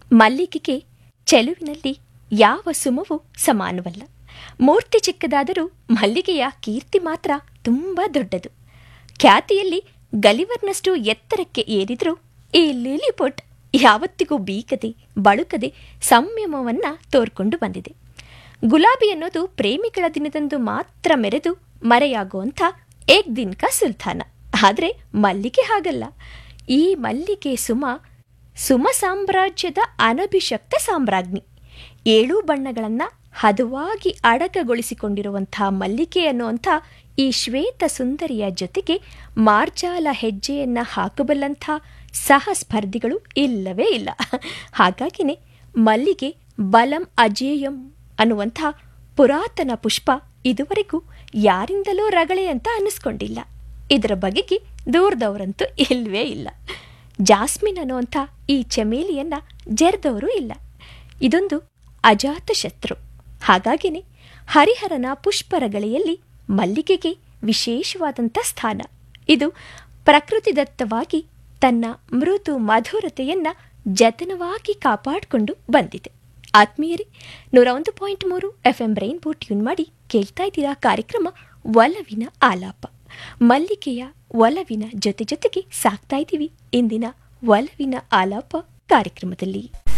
ಮಲ್ಲಿಗೆಗೆ ಚೆಲುವಿನಲ್ಲಿ ಯಾವ ಸುಮವೂ ಸಮಾನವಲ್ಲ ಮೂರ್ತಿ ಚಿಕ್ಕದಾದರೂ ಮಲ್ಲಿಗೆಯ ಕೀರ್ತಿ ಮಾತ್ರ ತುಂಬ ದೊಡ್ಡದು ಖ್ಯಾತಿಯಲ್ಲಿ ಗಲಿವರ್ನಷ್ಟು ಎತ್ತರಕ್ಕೆ ಏರಿದ್ರೂ ಈ ಲಿಲಿಪುಟ್ ಯಾವತ್ತಿಗೂ ಬೀಕದೆ ಬಳುಕದೆ ಸಂಯಮವನ್ನ ತೋರ್ಕೊಂಡು ಬಂದಿದೆ ಗುಲಾಬಿ ಅನ್ನೋದು ಪ್ರೇಮಿಗಳ ದಿನದಂದು ಮಾತ್ರ ಮೆರೆದು ಮರೆಯಾಗುವಂಥ ಏಕ್ ದಿನ್ ಕಾ ಸುಲ್ತಾನ ಆದರೆ ಮಲ್ಲಿಗೆ ಹಾಗಲ್ಲ ಈ ಮಲ್ಲಿಗೆ ಸುಮ ಸುಮ ಸಾಮ್ರಾಜ್ಯದ ಅನಭಿಷಕ್ತ ಸಾಮ್ರಾಜ್ಞಿ ಏಳು ಬಣ್ಣಗಳನ್ನು ಹದವಾಗಿ ಅಡಕಗೊಳಿಸಿಕೊಂಡಿರುವಂಥ ಮಲ್ಲಿಗೆ ಅನ್ನುವಂಥ ಈ ಶ್ವೇತ ಸುಂದರಿಯ ಜೊತೆಗೆ ಮಾರ್ಜಾಲ ಹೆಜ್ಜೆಯನ್ನು ಹಾಕಬಲ್ಲಂಥ ಸಹ ಸ್ಪರ್ಧಿಗಳು ಇಲ್ಲವೇ ಇಲ್ಲ ಹಾಗಾಗಿನೇ ಮಲ್ಲಿಗೆ ಬಲಂ ಅಜೇಯಂ ಅನ್ನುವಂಥ ಪುರಾತನ ಪುಷ್ಪ ಇದುವರೆಗೂ ಯಾರಿಂದಲೂ ರಗಳೆ ಅಂತ ಅನ್ನಿಸ್ಕೊಂಡಿಲ್ಲ ಇದರ ಬಗೆಗೆ ದೂರದವರಂತೂ ಇಲ್ವೇ ಇಲ್ಲ ಜಾಸ್ಮಿನ್ ಅನ್ನುವಂಥ ಈ ಚಮೇಲಿಯನ್ನ ಜೆರ್ದವರು ಇಲ್ಲ ಇದೊಂದು ಅಜಾತ ಶತ್ರು ಹಾಗಾಗಿನೇ ಹರಿಹರನ ಪುಷ್ಪರಗಳೆಯಲ್ಲಿ ಮಲ್ಲಿಗೆಗೆ ವಿಶೇಷವಾದಂಥ ಸ್ಥಾನ ಇದು ಪ್ರಕೃತಿದತ್ತವಾಗಿ ತನ್ನ ಮೃದು ಮಧುರತೆಯನ್ನ ಜತನವಾಗಿ ಕಾಪಾಡಿಕೊಂಡು ಬಂದಿದೆ ಆತ್ಮೀಯರೇ ನೂರ ಒಂದು ಪಾಯಿಂಟ್ ಮೂರು ಎಫ್ ಎಂ ರೈನ್ಬೋ ಟ್ಯೂನ್ ಮಾಡಿ ಕೇಳ್ತಾ ಇದ್ದೀರಾ ಕಾರ್ಯಕ್ರಮ ಒಲವಿನ ಆಲಾಪ ಮಲ್ಲಿಗೆಯ ಒಲವಿನ ಜೊತೆ ಜೊತೆಗೆ ಸಾಕ್ತಾ ಇದ್ದೀವಿ ಇಂದಿನ ಒಲವಿನ ಆಲಾಪ ಕಾರ್ಯಕ್ರಮದಲ್ಲಿ